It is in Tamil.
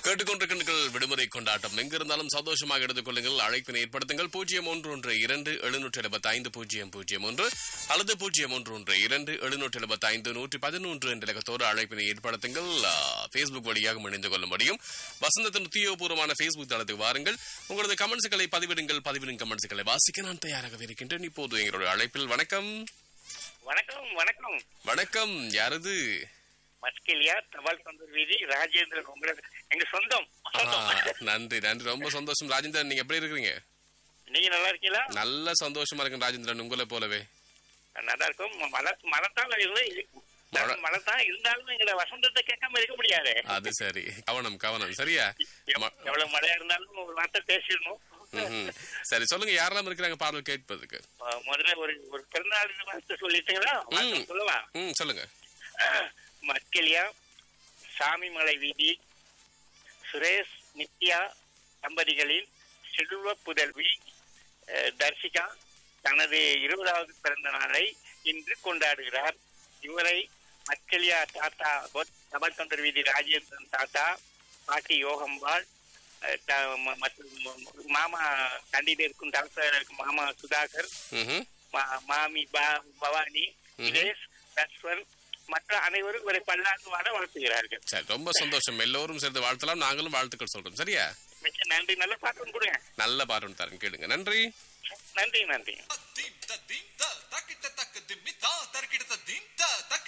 கேட்டுக்கொண்டிருக்கின்றீர்கள் விடுமுறை கொண்டாட்டம் எங்கிருந்தாலும் சந்தோஷமாக எடுத்துக் கொள்ளுங்கள் அழைப்பினை ஏற்படுத்துங்கள் பூஜ்ஜியம் ஒன்று ஒன்று இரண்டு எழுநூற்றி எழுபத்தி ஐந்து பூஜ்ஜியம் பூஜ்ஜியம் ஒன்று அல்லது பூஜ்ஜியம் ஒன்று ஒன்று இரண்டு எழுநூற்றி எழுபத்தி ஐந்து நூற்றி பதினொன்று என்ற இலக்கத்தோடு அழைப்பினை ஏற்படுத்துங்கள் ஃபேஸ்புக் வழியாக இணைந்து கொள்ள முடியும் வசந்தத்தின் உத்தியோகபூர்வமான ஃபேஸ்புக் தளத்துக்கு வாருங்கள் உங்களது கமெண்ட்ஸ்களை பதிவிடுங்கள் பதிவிடும் கமெண்ட்ஸ்களை வாசிக்க நான் தயாராக இருக்கின்றேன் இப்போது எங்களுடைய அழைப்பில் வணக்கம் வணக்கம் வணக்கம் வணக்கம் யாரது மஸ்கிலியா தபால் சந்தூர் வீதி ராஜேந்திரன் உங்களுக்கு எங்க சொந்தம் ஆ, சொந்தம் நன்றி நன்றி ரொம்ப சந்தோஷம் ராஜேந்திரன் நீங்க எப்படி இருக்கிறீங்க நீங்க நல்லா இருக்கீங்களா நல்ல சந்தோஷமா இருக்கு ராஜேந்திரன் உங்களை போலவே நல்லா இருக்கும் மழை மழைத்தான் இருந்து மழை. மழை தான் இருந்தாலும் எங்களை வசந்தத்தை கேட்காம இருக்க முடியாது அது சரி கவனம் கவனம் சரியா எவ்- ம- எவ்வளவு மழையா இருந்தாலும் ஒரு வார்த்தை பேசிடணும் ம்ஹும். சரி சொல்லுங்க யாரெல்லாம் இருக்கிறாங்க பாடல் கேட்பதுக்கு அஹ் முதல்ல ஒரு ஒரு பிறந்தநாள் வார்த்தை சொல்லிட்டீங்களா வார்த்தை ம். சொல்லவா ம் சொல்லுங்க மஸ்கிலியா சாமிமலை வீதி சுரேஷ் நித்யா தம்பதிகளின் செல்வ புதல்வி அஹ், தர்சிகா தனது இருபதாவது பிறந்த நாளை இன்று கொண்டாடுகிறார் இவரை மஸ்கலியா தாத்தா பொத்- தபால் தொண்டர் வீதி ராஜேந்திரன் தாத்தா பாட்டி யோகம்பாள் அஹ், த- ம- மற்றும் மாமா கண்டியில் இருக்கும் தலைவர் இருக்கும் மாமா சுதாகர் ம்ஹும். மா- மாமி பா- பவானி சுரேஷ் லக்ஷ்மன் மற்ற அனைவரும் இவரை பல்லாண்டு வாழ வாழ்த்துகிறார்கள் சரி ரொம்ப சந்தோஷம் எல்லோரும் சேர்ந்து வாழ்த்தலாம் நாங்களும் வாழ்த்துக்கள் சொல்றோம் சரியா மிக்க நன்றி நல்ல பாட்டு கொடுங்க நல்ல பாட்டு தரேன் கேளுங்க நன்றி நன்றி நன்றி பத்தி